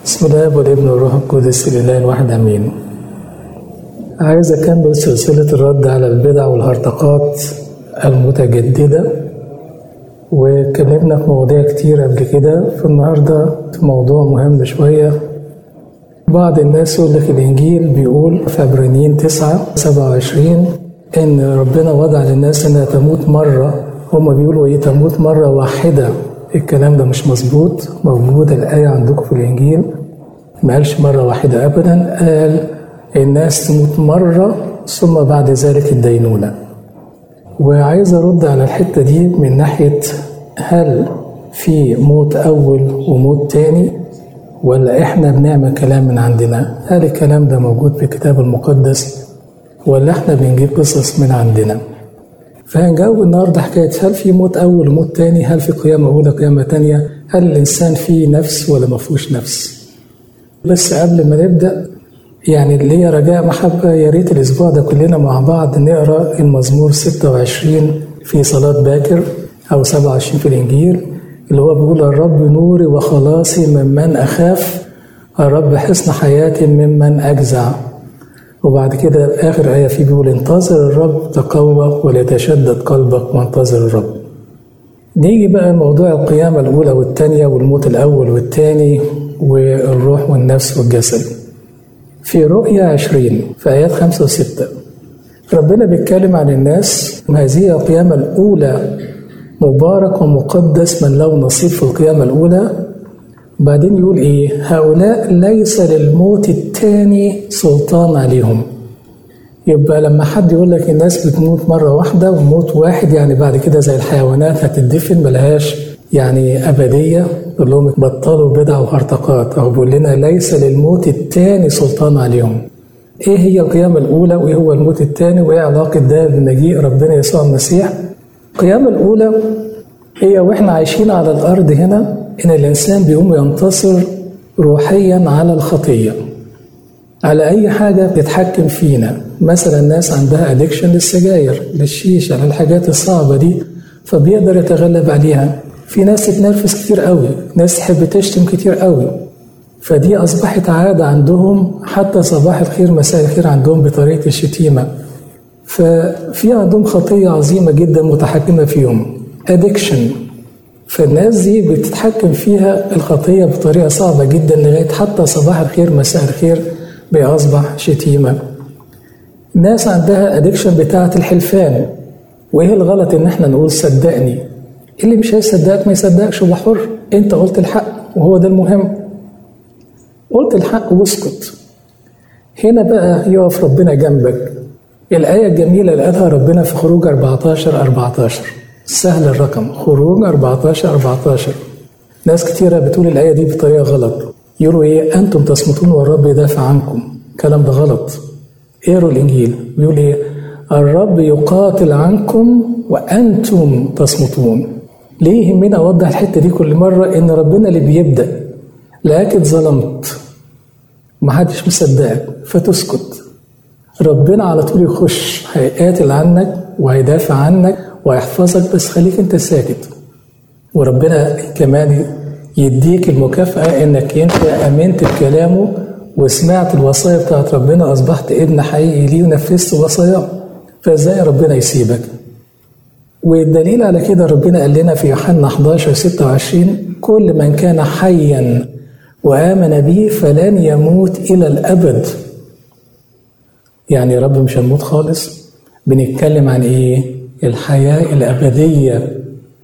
بسم الله والابن والروح القدس الاله الواحد امين عايز اكمل سلسله الرد على البدع والهرطقات المتجدده واتكلمنا في مواضيع كتير قبل كده فالنهارده في موضوع مهم شويه بعض الناس يقول لك الانجيل بيقول في عبرانيين 9 27 ان ربنا وضع للناس انها تموت مره هما بيقولوا ايه تموت مره واحده الكلام ده مش مظبوط موجودة الآية عندكم في الإنجيل ما قالش مرة واحدة أبدا قال الناس تموت مرة ثم بعد ذلك الدينونة وعايز أرد على الحتة دي من ناحية هل في موت أول وموت تاني ولا إحنا بنعمل كلام من عندنا هل الكلام ده موجود في الكتاب المقدس ولا إحنا بنجيب قصص من عندنا فهنجاوب النهارده حكايه هل في موت اول وموت تاني؟ هل في قيامه اولى قيامه تانيه؟ هل الانسان فيه نفس ولا ما فيهوش نفس؟ بس قبل ما نبدا يعني اللي هي رجاء محبه يا ريت الاسبوع ده كلنا مع بعض نقرا المزمور 26 في صلاه باكر او 27 في الانجيل اللي هو بيقول الرب نوري وخلاصي ممن اخاف الرب حصن حياتي ممن اجزع وبعد كده آخر آية فيه بيقول انتظر الرب تقوى وليتشدد قلبك وانتظر الرب نيجي بقى لموضوع القيامة الأولى والثانية والموت الأول والثاني والروح والنفس والجسد في رؤيا عشرين في آيات خمسة وستة ربنا بيتكلم عن الناس هذه القيامة الأولى مبارك ومقدس من له نصيب في القيامة الأولى بعدين يقول ايه هؤلاء ليس للموت الثاني سلطان عليهم يبقى لما حد يقول لك الناس بتموت مرة واحدة وموت واحد يعني بعد كده زي الحيوانات هتدفن ملهاش يعني أبدية يقول لهم بطلوا بدع وهرطقات أو بيقول لنا ليس للموت الثاني سلطان عليهم إيه هي القيامة الأولى وإيه هو الموت الثاني وإيه علاقة ده بمجيء ربنا يسوع المسيح القيامة الأولى هي وإحنا عايشين على الأرض هنا إن الإنسان بيقوم ينتصر روحيا على الخطية على أي حاجة بتتحكم فينا مثلا الناس عندها أدكشن للسجاير للشيشة للحاجات الصعبة دي فبيقدر يتغلب عليها في ناس تتنرفز كتير قوي ناس تحب تشتم كتير قوي فدي أصبحت عادة عندهم حتى صباح الخير مساء الخير عندهم بطريقة الشتيمة ففي عندهم خطية عظيمة جدا متحكمة فيهم أدكشن فالناس دي بتتحكم فيها الخطية بطريقة صعبة جدا لغاية حتى صباح الخير مساء الخير بيصبح شتيمة ناس عندها ادكشن بتاعة الحلفان وايه الغلط ان احنا نقول صدقني اللي مش هيصدقك ما يصدقش هو حر انت قلت الحق وهو ده المهم قلت الحق واسكت هنا بقى يقف ربنا جنبك الآية الجميلة اللي قالها ربنا في خروج 14 14 سهل الرقم خروج 14 14 ناس كتيرة بتقول الآية دي بطريقة غلط يقولوا إيه أنتم تصمتون والرب يدافع عنكم الكلام ده غلط اقروا الإنجيل بيقول إيه الرب يقاتل عنكم وأنتم تصمتون ليه يهمنا أوضح الحتة دي كل مرة إن ربنا اللي بيبدأ لكن ظلمت ومحدش مصدقك فتسكت ربنا على طول يخش هيقاتل عنك وهيدافع عنك ويحفظك بس خليك انت ساكت وربنا كمان يديك المكافأة انك انت امنت بكلامه وسمعت الوصايا بتاعت ربنا اصبحت ابن حقيقي ليه ونفذت وصاياه فازاي ربنا يسيبك والدليل على كده ربنا قال لنا في يوحنا 11 26 كل من كان حيا وآمن به فلن يموت إلى الأبد يعني يا رب مش هنموت خالص بنتكلم عن إيه الحياة الأبدية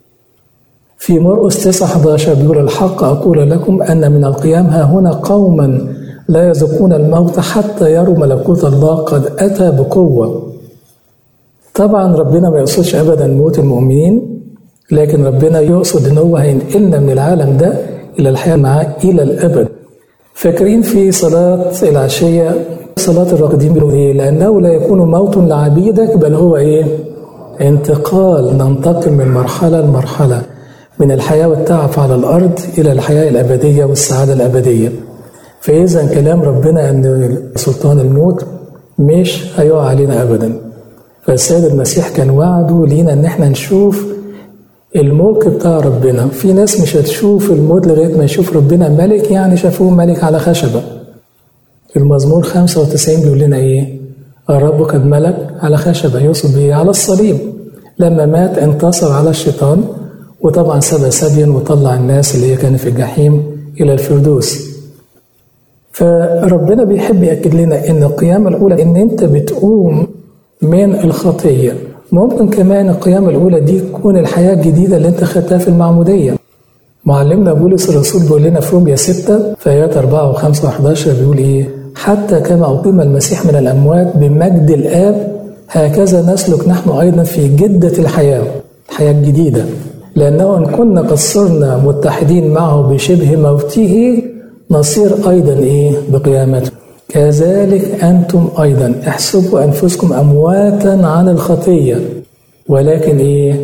في مرقس 9 11 بيقول الحق أقول لكم أن من القيام ها هنا قوما لا يذوقون الموت حتى يروا ملكوت الله قد أتى بقوة طبعا ربنا ما يقصدش أبدا موت المؤمنين لكن ربنا يقصد ان هو هينقلنا من العالم ده الى الحياه معاه الى الابد فاكرين في صلاه العشيه صلاه الراقدين بيقولوا ايه لانه لا يكون موت لعبيدك بل هو ايه انتقال ننتقل من مرحله لمرحله من الحياه والتعب على الارض الى الحياه الابديه والسعاده الابديه فاذا كلام ربنا ان سلطان الموت مش هيقع علينا ابدا فالسيد المسيح كان وعده لينا ان احنا نشوف الملك بتاع ربنا في ناس مش هتشوف الموت لغاية ما يشوف ربنا ملك يعني شافوه ملك على خشبة المزمور 95 بيقول لنا ايه الرب قد ملك على خشبة يقصد بيه على الصليب لما مات انتصر على الشيطان وطبعا سبى سبيا وطلع الناس اللي هي كانت في الجحيم إلى الفردوس فربنا بيحب يأكد لنا إن القيامة الأولى إن أنت بتقوم من الخطية ممكن كمان القيامة الأولى دي تكون الحياة الجديدة اللي أنت خدتها في المعمودية معلمنا بولس الرسول بيقول لنا في روميا 6 في آيات 4 و5 و11 بيقول إيه حتى كما أقيم المسيح من الأموات بمجد الآب هكذا نسلك نحن أيضا في جدة الحياة الحياة الجديدة لأنه إن كنا قد صرنا متحدين معه بشبه موته نصير أيضا إيه بقيامته كذلك أنتم أيضا احسبوا أنفسكم أمواتا عن الخطية ولكن إيه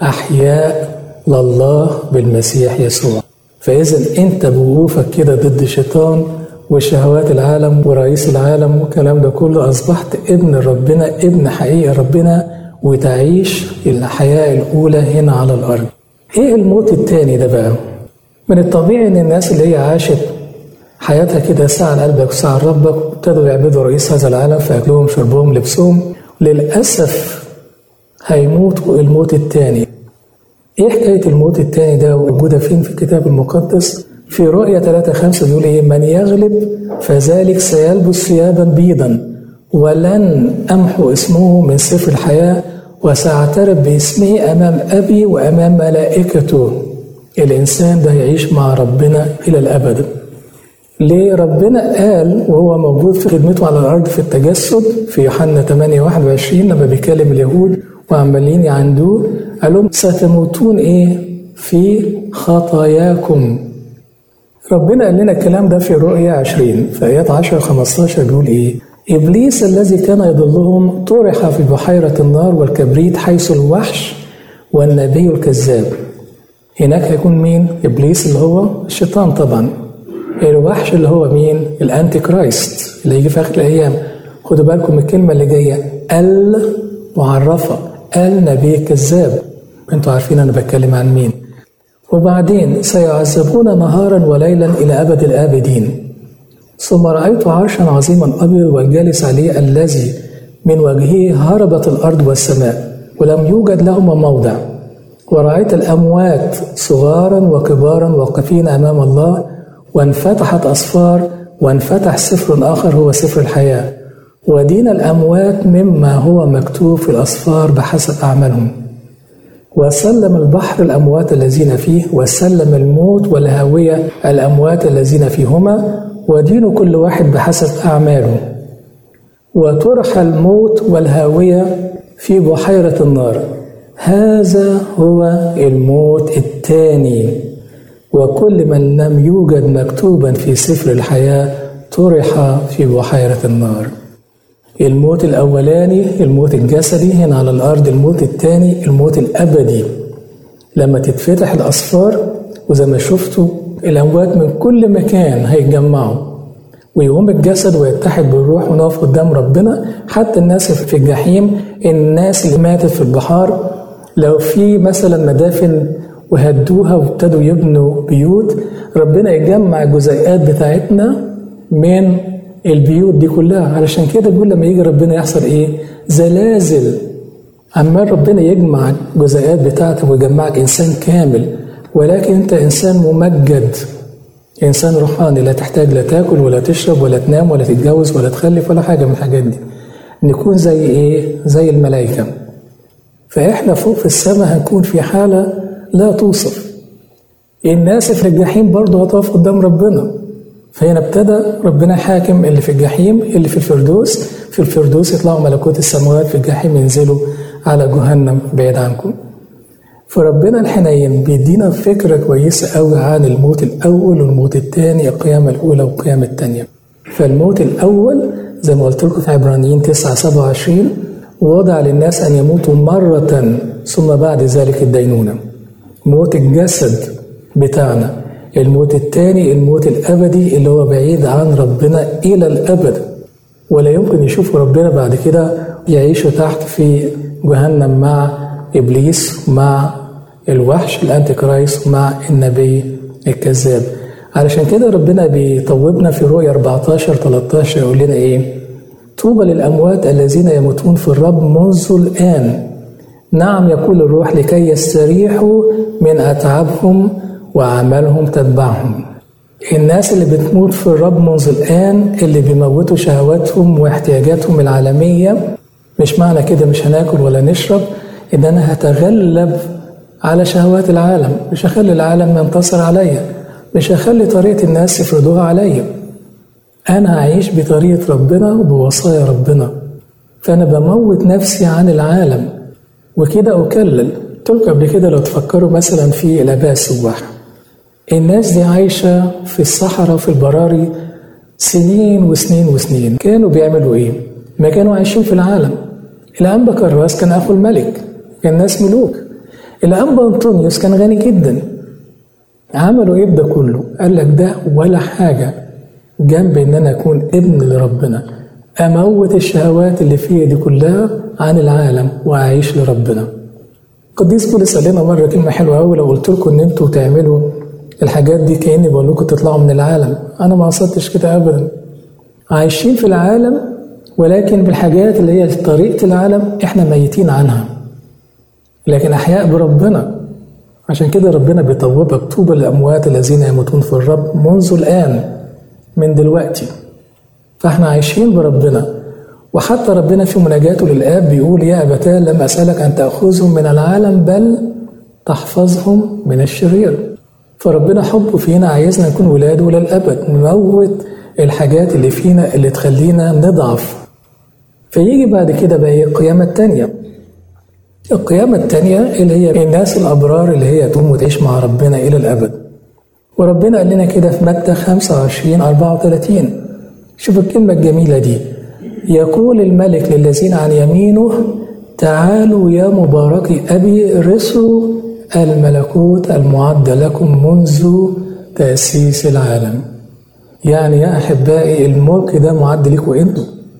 أحياء لله بالمسيح يسوع فإذا أنت بوقوفك كده ضد الشيطان وشهوات العالم ورئيس العالم والكلام ده كله أصبحت ابن ربنا ابن حقيقي ربنا وتعيش الحياة الأولى هنا على الأرض إيه الموت التاني ده بقى؟ من الطبيعي إن الناس اللي هي عاشت حياتها كده ساعة لقلبك وساعة لربك ابتدوا يعبدوا رئيس هذا العالم في أكلهم شربهم لبسهم للأسف هيموتوا الموت التاني إيه حكاية الموت التاني ده موجودة فين في الكتاب المقدس؟ في رؤية 3 5 بيقول إيه من يغلب فذلك سيلبس ثيابا بيضا ولن أمحو اسمه من سفر الحياة وسأعترف باسمه أمام أبي وأمام ملائكته الإنسان ده يعيش مع ربنا إلى الأبد ليه ربنا قال وهو موجود في خدمته على الأرض في التجسد في يوحنا 8 21 لما بيكلم اليهود وعمالين يعندوه قال لهم ستموتون إيه في خطاياكم ربنا قال لنا الكلام ده في رؤيا 20 في آيات 10 15 بيقول إيه إبليس الذي كان يضلهم طرح في بحيرة النار والكبريت حيث الوحش والنبي الكذاب هناك هيكون مين؟ إبليس اللي هو الشيطان طبعا الوحش اللي هو مين؟ الأنتي كرايست اللي هيجي في آخر الأيام خدوا بالكم من الكلمة اللي جاية المعرفة النبي الكذاب انتوا عارفين أنا بتكلم عن مين وبعدين سيعذبون نهارا وليلا إلى أبد الآبدين ثم رأيت عرشا عظيما أبيض والجالس عليه الذي من وجهه هربت الأرض والسماء ولم يوجد لهما موضع ورأيت الأموات صغارا وكبارا واقفين أمام الله وانفتحت أصفار وانفتح سفر آخر هو سفر الحياة ودين الأموات مما هو مكتوب في الأصفار بحسب أعمالهم وسلم البحر الأموات الذين فيه وسلم الموت والهاوية الأموات الذين فيهما ودين كل واحد بحسب أعماله وطرح الموت والهاوية في بحيرة النار هذا هو الموت الثاني وكل من لم يوجد مكتوبا في سفر الحياة طرح في بحيرة النار الموت الأولاني الموت الجسدي هنا على الأرض الموت الثاني الموت الأبدي لما تتفتح الأصفار وزي ما شفتوا الأموات من كل مكان هيتجمعوا ويقوم الجسد ويتحد بالروح ونقف قدام ربنا حتى الناس في الجحيم الناس اللي ماتت في البحار لو في مثلا مدافن وهدوها وابتدوا يبنوا بيوت ربنا يجمع الجزيئات بتاعتنا من البيوت دي كلها علشان كده بيقول لما يجي ربنا يحصل ايه زلازل عمال ربنا يجمع الجزيئات بتاعتك ويجمعك انسان كامل ولكن انت انسان ممجد انسان روحاني لا تحتاج لا تاكل ولا تشرب ولا تنام ولا تتجوز ولا تخلف ولا حاجه من الحاجات دي نكون زي ايه زي الملائكه فاحنا فوق في السماء هنكون في حاله لا توصف الناس في الجحيم برضه هتقف قدام ربنا فهنا ابتدى ربنا حاكم اللي في الجحيم اللي في الفردوس في الفردوس يطلعوا ملكوت السماوات في الجحيم ينزلوا على جهنم بعيد عنكم فربنا الحنين بيدينا فكرة كويسة قوي عن الموت الأول والموت الثاني القيامة الأولى والقيامة الثانية فالموت الأول زي ما قلت لكم في عبرانيين 9 27 وضع للناس أن يموتوا مرة ثم بعد ذلك الدينونة موت الجسد بتاعنا الموت الثاني الموت الأبدي اللي هو بعيد عن ربنا إلى الأبد ولا يمكن يشوفوا ربنا بعد كده يعيشوا تحت في جهنم مع إبليس مع الوحش الانتي كرايست مع النبي الكذاب علشان كده ربنا بيطوبنا في رؤيا 14 13 يقول لنا ايه طوبى للاموات الذين يموتون في الرب منذ الان نعم يقول الروح لكي يستريحوا من اتعابهم واعمالهم تتبعهم الناس اللي بتموت في الرب منذ الان اللي بيموتوا شهواتهم واحتياجاتهم العالميه مش معنى كده مش هناكل ولا نشرب ان انا هتغلب على شهوات العالم مش هخلي العالم ينتصر عليا مش هخلي طريقة الناس يفرضوها عليا أنا هعيش بطريقة ربنا وبوصايا ربنا فأنا بموت نفسي عن العالم وكده أكلل قلت قبل كده لو تفكروا مثلا في الآباء السواح الناس دي عايشة في الصحراء وفي البراري سنين وسنين وسنين كانوا بيعملوا إيه؟ ما كانوا عايشين في العالم الأنبا كراس كان أخو الملك كان ناس ملوك الأنبا أنطونيوس كان غني جدا عملوا ايه ده كله؟ قال لك ده ولا حاجة جنب ان انا اكون ابن لربنا اموت الشهوات اللي فيا دي كلها عن العالم واعيش لربنا. القديس بولس قال لنا مرة كلمة حلوة أوي لو قلت لكم إن أنتوا تعملوا الحاجات دي كأني بقول لكم تطلعوا من العالم، أنا ما قصدتش كده أبدا. عايشين في العالم ولكن بالحاجات اللي هي طريقة العالم إحنا ميتين عنها. لكن أحياء بربنا عشان كده ربنا بيطوبك طوبى للأموات الذين يموتون في الرب منذ الآن من دلوقتي فاحنا عايشين بربنا وحتى ربنا في مناجاته للآب بيقول يا أبتاه لم أسألك أن تأخذهم من العالم بل تحفظهم من الشرير فربنا حبه فينا عايزنا نكون ولاده للأبد نموت الحاجات اللي فينا اللي تخلينا نضعف فيجي بعد كده بقى القيامة التانية القيامة التانية اللي هي الناس الأبرار اللي هي تقوم وتعيش مع ربنا إلى الأبد وربنا قال لنا كده في متى 25 34 شوف الكلمة الجميلة دي يقول الملك للذين عن يمينه تعالوا يا مباركي أبي رثوا الملكوت المعد لكم منذ تأسيس العالم يعني يا أحبائي الملك ده معد لكم أنتوا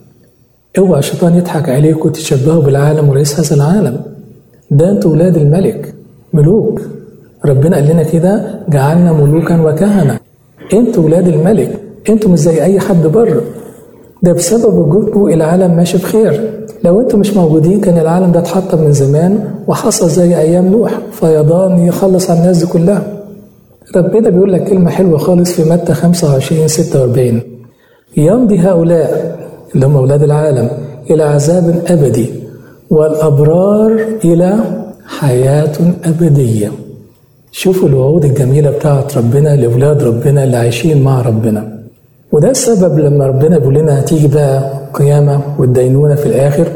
اوعى الشيطان يضحك عليكم تشبهوا بالعالم ورئيس هذا العالم ده انتوا ولاد الملك ملوك ربنا قال لنا كده جعلنا ملوكا وكهنه انتوا ولاد الملك انتوا مش زي اي حد بره ده بسبب وجودكم العالم ماشي بخير لو انتوا مش موجودين كان العالم ده اتحطم من زمان وحصل زي ايام نوح فيضان يخلص على الناس دي كلها ربنا بيقول لك كلمه حلوه خالص في متى 25 46 يمضي هؤلاء اللي هم اولاد العالم الى عذاب ابدي والابرار الى حياه ابديه شوفوا الوعود الجميله بتاعت ربنا لاولاد ربنا اللي عايشين مع ربنا وده السبب لما ربنا بيقول لنا هتيجي بقى قيامه والدينونه في الاخر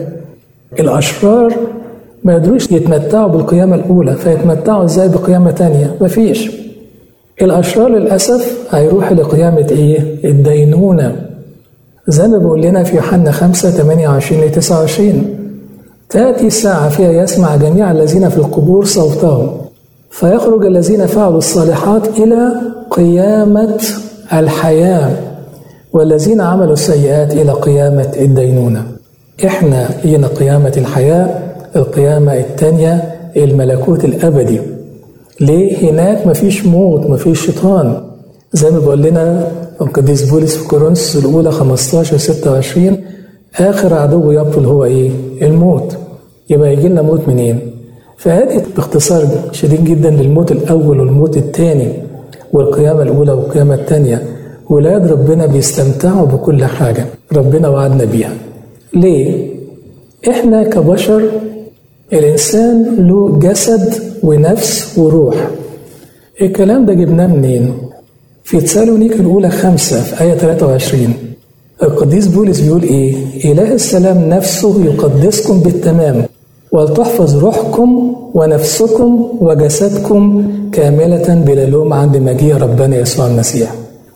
الاشرار ما يقدروش يتمتعوا بالقيامه الاولى فيتمتعوا ازاي بقيامه تانية مفيش الاشرار للاسف هيروحوا لقيامه ايه الدينونه زي ما بيقول لنا في يوحنا 5 28 ل 29 تأتي الساعة فيها يسمع جميع الذين في القبور صوتهم فيخرج الذين فعلوا الصالحات إلى قيامة الحياة والذين عملوا السيئات إلى قيامة الدينونة إحنا لينا قيامة الحياة القيامة الثانية الملكوت الأبدي ليه هناك مفيش موت مفيش شيطان زي ما بيقول لنا القديس بولس في كورنثوس الأولى 15 26 آخر عدو يبطل هو إيه؟ الموت يبقى يجي لنا موت منين؟ فهذه باختصار شديد جدا للموت الأول والموت الثاني والقيامة الأولى والقيامة الثانية ولاد ربنا بيستمتعوا بكل حاجة ربنا وعدنا بيها ليه؟ إحنا كبشر الإنسان له جسد ونفس وروح الكلام ده جبناه منين؟ في تسالونيك الأولى خمسة في آية 23 القديس بولس بيقول إيه؟ إله السلام نفسه يقدسكم بالتمام ولتحفظ روحكم ونفسكم وجسدكم كاملة بلا لوم عند مجيء ربنا يسوع المسيح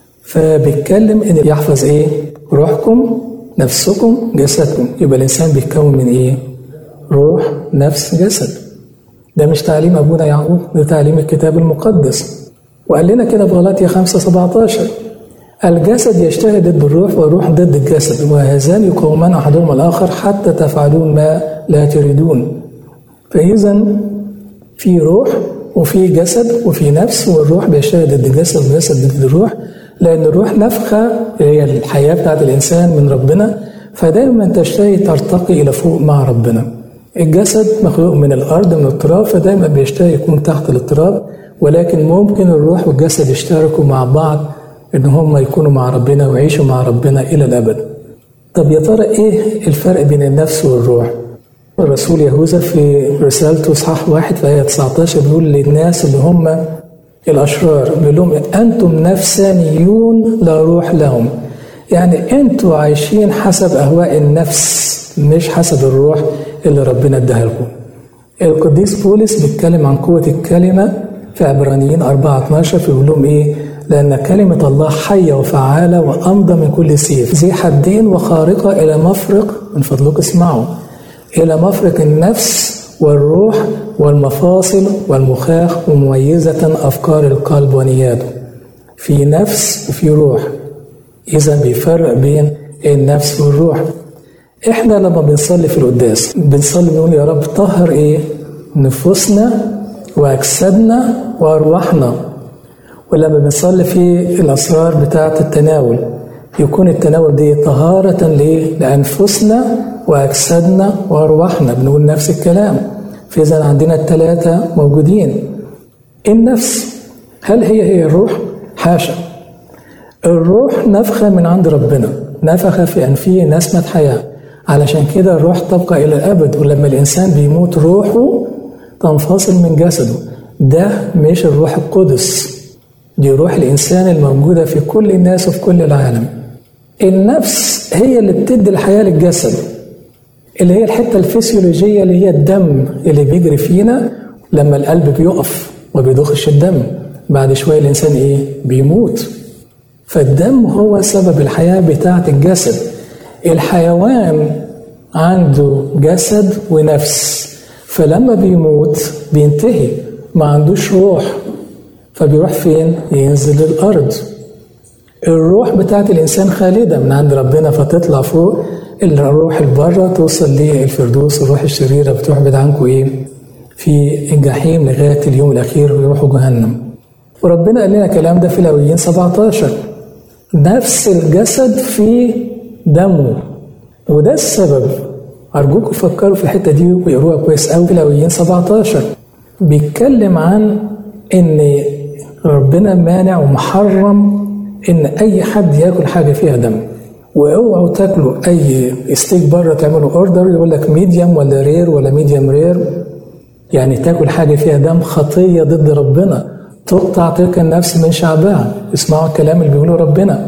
فبيتكلم إن يحفظ إيه؟ روحكم نفسكم جسدكم يبقى الإنسان بيتكون من إيه؟ روح نفس جسد ده مش تعليم أبونا يعقوب ده تعليم الكتاب المقدس وقال لنا كده في غلاطيا 5 17 الجسد يجتهد ضد الروح والروح ضد الجسد وهذان يقومان احدهما الاخر حتى تفعلون ما لا تريدون فاذا في روح وفي جسد وفي نفس والروح بيشتغل ضد الجسد والجسد ضد الروح لأن الروح نفخة هي الحياة بتاعت الإنسان من ربنا فدايما تشتهي ترتقي إلى فوق مع ربنا الجسد مخلوق من الأرض من التراب فدايما بيشتهي يكون تحت الاضطراب ولكن ممكن الروح والجسد يشتركوا مع بعض إن هم يكونوا مع ربنا ويعيشوا مع ربنا إلى الأبد طب يا ترى إيه الفرق بين النفس والروح؟ الرسول يهوذا في رسالته اصحاح واحد في آية 19 بيقول للناس اللي هم الأشرار بيقول لهم أنتم نفسانيون لا روح لهم يعني أنتوا عايشين حسب أهواء النفس مش حسب الروح اللي ربنا اداها لكم القديس بولس بيتكلم عن قوة الكلمة في عبرانيين 4 12 فيقول لهم إيه لأن كلمة الله حية وفعالة وأمضى من كل سيف ذي حدين وخارقة إلى مفرق من فضلك اسمعوا إلى مفرق النفس والروح والمفاصل والمخاخ ومميزة أفكار القلب ونياته في نفس وفي روح إذا بيفرق بين النفس والروح إحنا لما بنصلي في القداس بنصلي بنقول يا رب طهر إيه نفوسنا وأجسادنا وأرواحنا ولما بنصلي في الأسرار بتاعة التناول يكون التناول دي طهارة ليه؟ لأنفسنا وأجسادنا وأرواحنا بنقول نفس الكلام فإذا عندنا الثلاثة موجودين النفس هل هي هي الروح؟ حاشا الروح نفخة من عند ربنا نفخ في أنفه نسمة حياة علشان كده الروح تبقى إلى الأبد ولما الإنسان بيموت روحه تنفصل من جسده ده مش الروح القدس دي روح الإنسان الموجودة في كل الناس وفي كل العالم النفس هي اللي بتدي الحياة للجسد اللي هي الحتة الفسيولوجية اللي هي الدم اللي بيجري فينا لما القلب بيقف وبيضخش الدم بعد شوية الإنسان إيه؟ بيموت فالدم هو سبب الحياة بتاعة الجسد الحيوان عنده جسد ونفس فلما بيموت بينتهي ما عندوش روح فبيروح فين؟ ينزل الأرض الروح بتاعت الإنسان خالدة من عند ربنا فتطلع فوق الروح البرة توصل للفردوس الروح الشريرة بتروح بعيد عنكم إيه؟ في الجحيم لغاية اليوم الأخير ويروحوا جهنم وربنا قال لنا الكلام ده في لاويين 17 نفس الجسد في دمه وده السبب أرجوكم فكروا في الحتة دي ويقروها كويس أوي في لاويين 17 بيتكلم عن إن ربنا مانع ومحرم إن أي حد ياكل حاجة فيها دم واوعوا تاكلوا اي ستيك بره تعملوا اوردر يقول لك ميديوم ولا رير ولا ميديوم رير يعني تاكل حاجه فيها دم خطيه ضد ربنا تقطع تلك النفس من شعبها اسمعوا الكلام اللي بيقوله ربنا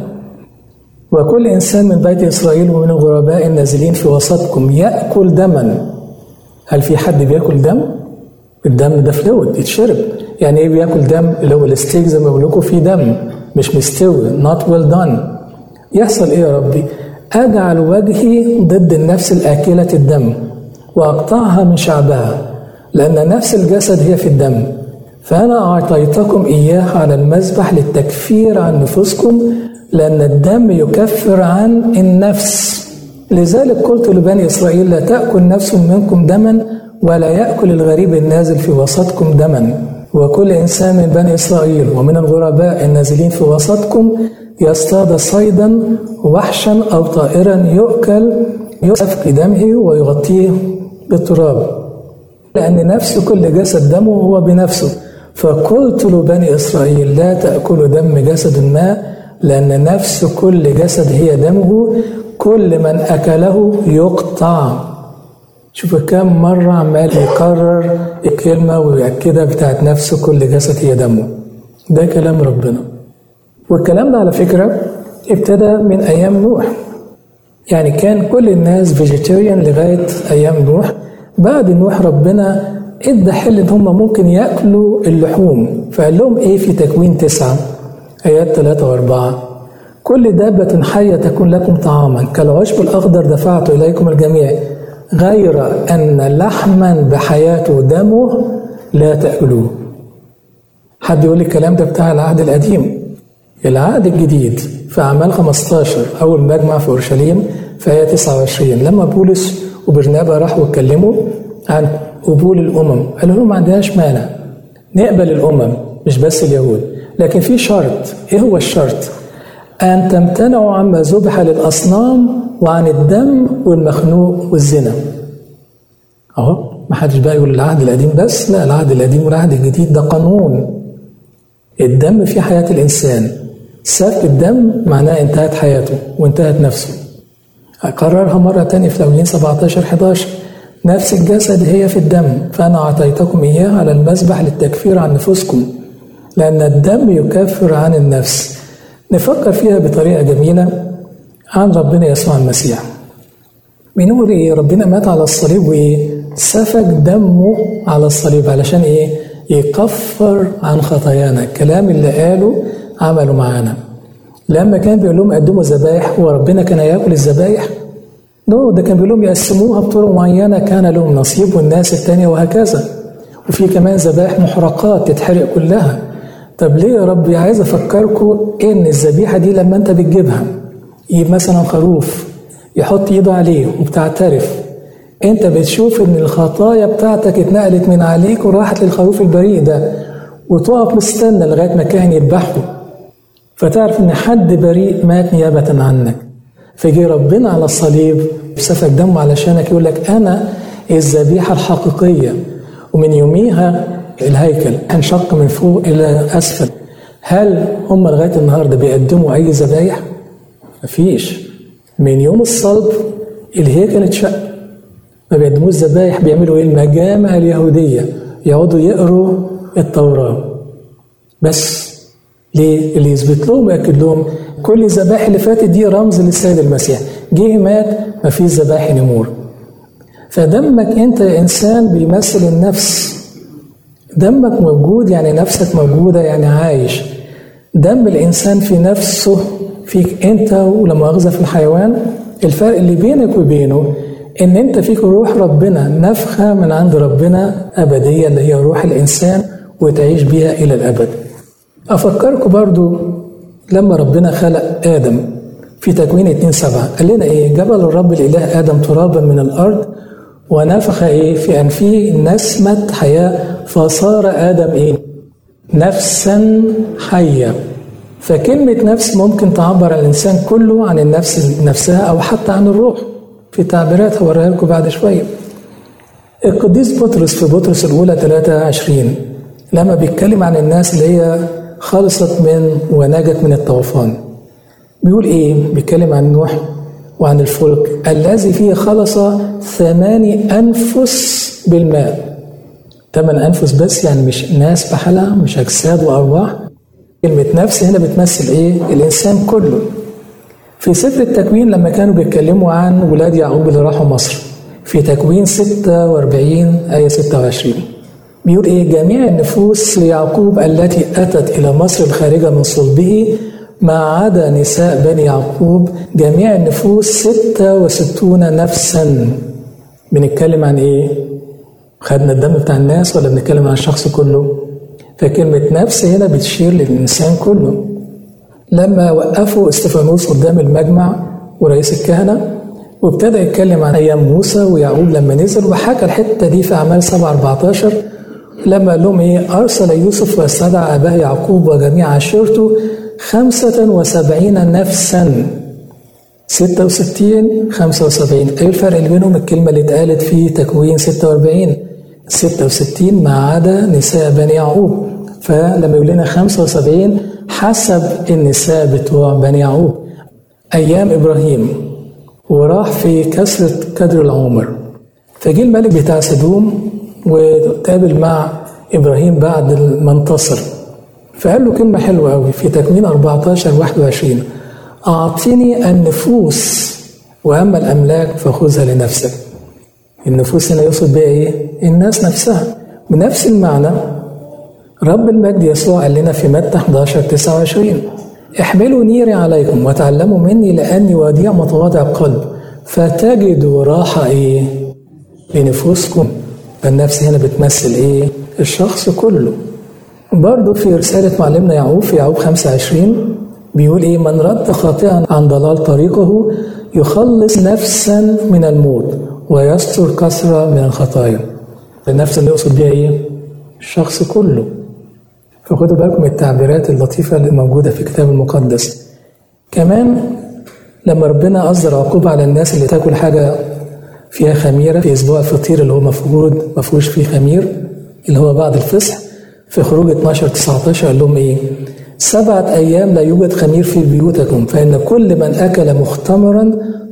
وكل انسان من بيت اسرائيل ومن الغرباء النازلين في وسطكم ياكل دما هل في حد بياكل دم؟ الدم ده فلويد يتشرب يعني ايه بياكل دم اللي هو الستيك زي ما بقول لكم فيه دم مش مستوي not well done يحصل ايه يا ربي؟ اجعل وجهي ضد النفس الاكله الدم واقطعها من شعبها لان نفس الجسد هي في الدم فانا اعطيتكم اياه على المذبح للتكفير عن نفوسكم لان الدم يكفر عن النفس لذلك قلت لبني اسرائيل لا تاكل نفس منكم دما ولا ياكل الغريب النازل في وسطكم دما وكل انسان من بني اسرائيل ومن الغرباء النازلين في وسطكم يصطاد صيدا وحشا او طائرا يؤكل يسفك دمه ويغطيه بالتراب لان نفس كل جسد دمه هو بنفسه فقلت لبني اسرائيل لا تاكلوا دم جسد ما لان نفس كل جسد هي دمه كل من اكله يقطع شوف كم مرة عمال يكرر الكلمة ويأكدها بتاعت نفس كل جسد هي دمه ده كلام ربنا والكلام ده على فكرة ابتدى من أيام نوح يعني كان كل الناس فيجيتيريان لغاية أيام نوح بعد نوح ربنا ادى حل ان هم ممكن ياكلوا اللحوم فقال لهم ايه في تكوين تسعة ايات ثلاثة واربعة كل دابة حية تكون لكم طعاما كالعشب الأخضر دفعت إليكم الجميع غير أن لحما بحياته دمه لا تأكلوه حد يقول لي الكلام ده بتاع العهد القديم العهد الجديد في أعمال 15 أول مجمع في أورشليم في آية 29 لما بولس وبرنابا راحوا اتكلموا عن قبول الأمم قالوا لهم ما عندناش مانع نقبل الأمم مش بس اليهود لكن في شرط إيه هو الشرط؟ أن تمتنعوا عما ذبح للأصنام وعن الدم والمخنوق والزنا أهو ما حدش بقى يقول العهد القديم بس لا العهد القديم والعهد الجديد ده قانون الدم في حياة الإنسان سفك الدم معناه انتهت حياته وانتهت نفسه أكررها مرة تانية في لويين 17 11 نفس الجسد هي في الدم فأنا أعطيتكم إياه على المذبح للتكفير عن نفوسكم لأن الدم يكفر عن النفس نفكر فيها بطريقة جميلة عن ربنا يسوع المسيح بنقول إيه ربنا مات على الصليب وإيه سفك دمه على الصليب علشان إيه يكفر عن خطايانا الكلام اللي قاله عمله معانا لما كان بيقول لهم قدموا ذبايح وربنا كان ياكل الذبايح نو ده كان بيقول لهم يقسموها بطرق معينه كان لهم نصيب والناس التانية وهكذا وفي كمان ذبائح محرقات تتحرق كلها طب ليه يا رب عايز افكركم ان الذبيحه دي لما انت بتجيبها يجيب مثلا خروف يحط ايده عليه وبتعترف انت بتشوف ان الخطايا بتاعتك اتنقلت من عليك وراحت للخروف البريء ده وتقف مستنى لغايه ما كان يذبحه فتعرف ان حد بريء مات نيابه عنك فجي ربنا على الصليب سفك دمه علشانك يقول لك انا الذبيحه الحقيقيه ومن يوميها الهيكل انشق من فوق الى اسفل هل هم لغايه النهارده بيقدموا اي ذبايح؟ مفيش من يوم الصلب الهيكل اتشق ما بيقدموش ذبايح بيعملوا ايه المجامع اليهوديه يقعدوا يقروا التوراه بس ليه؟ اللي يثبت لهم ويأكد لهم كل الذبائح اللي فاتت دي رمز للسيد المسيح جه مات ما فيش ذبائح نمور فدمك انت يا انسان بيمثل النفس دمك موجود يعني نفسك موجوده يعني عايش دم الانسان في نفسه فيك انت ولما مؤاخذه في الحيوان الفرق اللي بينك وبينه ان انت فيك روح ربنا نفخه من عند ربنا ابديه اللي هي روح الانسان وتعيش بيها الى الابد أفكركم برضو لما ربنا خلق آدم في تكوين 2 7 قال لنا إيه جبل الرب الإله آدم ترابا من الأرض ونفخ إيه في أنفه نسمة حياة فصار آدم إيه نفسا حية فكلمة نفس ممكن تعبر عن الإنسان كله عن النفس نفسها أو حتى عن الروح في تعبيرات هوريها لكم بعد شوية القديس بطرس في بطرس الأولى 23 لما بيتكلم عن الناس اللي هي خلصت من ونجت من الطوفان بيقول ايه بيتكلم عن نوح وعن الفلك الذي فيه خلص ثماني أنفس بالماء ثمان أنفس بس يعني مش ناس بحالها مش أجساد وأرواح كلمة نفس هنا بتمثل إيه؟ الإنسان كله في سفر التكوين لما كانوا بيتكلموا عن ولاد يعقوب اللي راحوا مصر في تكوين 46 آية 26 بيقول ايه جميع النفوس ليعقوب التي اتت الى مصر الخارجه من صلبه ما عدا نساء بني يعقوب جميع النفوس ستة وستون نفسا بنتكلم عن ايه خدنا الدم بتاع الناس ولا بنتكلم عن الشخص كله فكلمة نفس هنا بتشير للإنسان كله لما وقفوا استفانوس قدام المجمع ورئيس الكهنة وابتدى يتكلم عن أيام موسى ويعقوب لما نزل وحكى الحتة دي في أعمال 7 14 لما قال لهم ايه ارسل يوسف واستدعى اباه يعقوب وجميع عشيرته خمسة وسبعين نفسا ستة وستين خمسة وسبعين ايه الفرق اللي بينهم الكلمة اللي اتقالت في تكوين ستة واربعين ستة وستين ما عدا نساء بني يعقوب فلما يقول لنا خمسة وسبعين حسب النساء بتوع بني يعقوب أيام إبراهيم وراح في كسرة كدر العمر فجه الملك بتاع سدوم وتقابل مع ابراهيم بعد ما انتصر فقال له كلمه حلوه قوي في تكوين 14 21 اعطني النفوس واما الاملاك فخذها لنفسك النفوس هنا يقصد بها ايه؟ الناس نفسها بنفس المعنى رب المجد يسوع قال لنا في متى 11 29 احملوا نيري عليكم وتعلموا مني لاني وديع متواضع القلب فتجدوا راحه ايه؟ لنفوسكم فالنفس هنا بتمثل ايه؟ الشخص كله. برضه في رسالة معلمنا يعقوب في يعقوب 25 بيقول ايه؟ من رد خاطئا عن ضلال طريقه يخلص نفسا من الموت ويستر كثرة من الخطايا. النفس اللي يقصد بيها ايه؟ الشخص كله. فخدوا بالكم من التعبيرات اللطيفة اللي موجودة في الكتاب المقدس كمان لما ربنا أصدر عقوبة على الناس اللي تاكل حاجة فيها خميرة في أسبوع الفطير اللي هو مفروض ما فيهوش فيه خمير اللي هو بعد الفصح في خروج 12 19 قال لهم إيه؟ سبعة أيام لا يوجد خمير في بيوتكم فإن كل من أكل مختمرا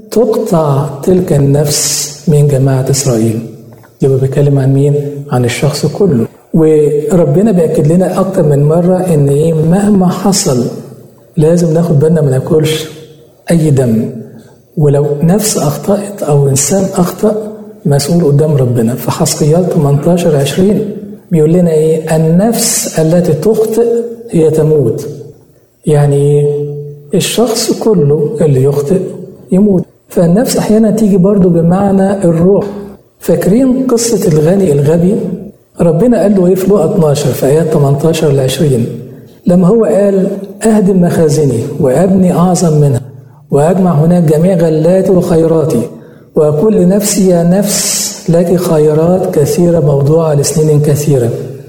تقطع تلك النفس من جماعة إسرائيل يبقى بيتكلم عن مين؟ عن الشخص كله وربنا بيأكد لنا أكتر من مرة إن إيه مهما حصل لازم ناخد بالنا ما ناكلش أي دم ولو نفس أخطأت أو إنسان أخطأ مسؤول قدام ربنا في حسقيال 18 20 بيقول لنا إيه النفس التي تخطئ هي تموت يعني إيه الشخص كله اللي يخطئ يموت فالنفس أحيانا تيجي برضو بمعنى الروح فاكرين قصة الغني الغبي ربنا قال له ايه في لقا 12 في ايات 18 ل 20 لما هو قال اهدم مخازني وابني اعظم منها واجمع هناك جميع غلاتي وخيراتي واقول لنفسي يا نفس لك خيرات كثيره موضوعه لسنين كثيره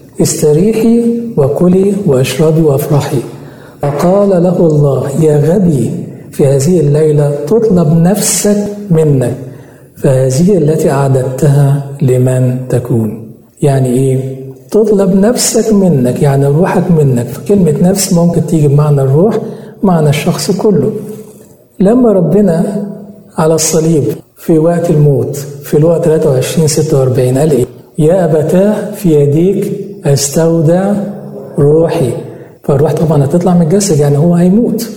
استريحي وكلي واشربي وافرحي فقال له الله يا غبي في هذه الليله تطلب نفسك منك فهذه التي اعددتها لمن تكون يعني ايه تطلب نفسك منك يعني روحك منك فكلمة نفس ممكن تيجي بمعنى الروح معنى الشخص كله لما ربنا على الصليب في وقت الموت في الوقت 23 46 قال ايه يا أبتاه في يديك استودع روحي فالروح طبعا هتطلع من الجسد يعني هو هيموت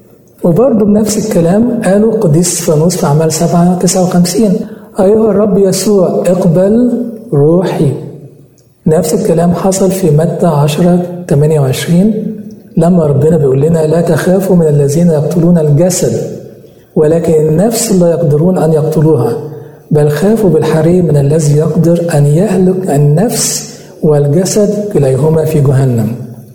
وبرضه بنفس الكلام قالوا قديس فانوس في أعمال 7 59 أيها الرب يسوع اقبل روحي نفس الكلام حصل في متى 10 28 لما ربنا بيقول لنا لا تخافوا من الذين يقتلون الجسد ولكن النفس لا يقدرون ان يقتلوها بل خافوا بالحري من الذي يقدر ان يهلك النفس والجسد كليهما في جهنم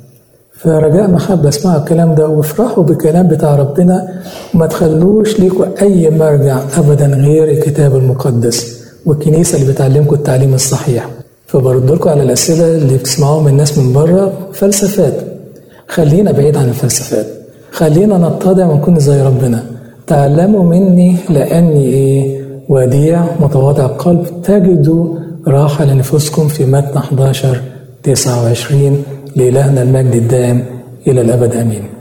فرجاء محبة اسمعوا الكلام ده وافرحوا بالكلام بتاع ربنا وما تخلوش ليكوا أي مرجع أبدا غير الكتاب المقدس والكنيسة اللي بتعلمكم التعليم الصحيح فبرد لكم على الأسئلة اللي بتسمعوها من الناس من بره فلسفات خلينا بعيد عن الفلسفات خلينا نتضع ونكون زي ربنا تعلموا مني لأني إيه وديع متواضع القلب تجدوا راحة لنفوسكم في متن 11 29 لإلهنا المجد الدائم إلى الأبد آمين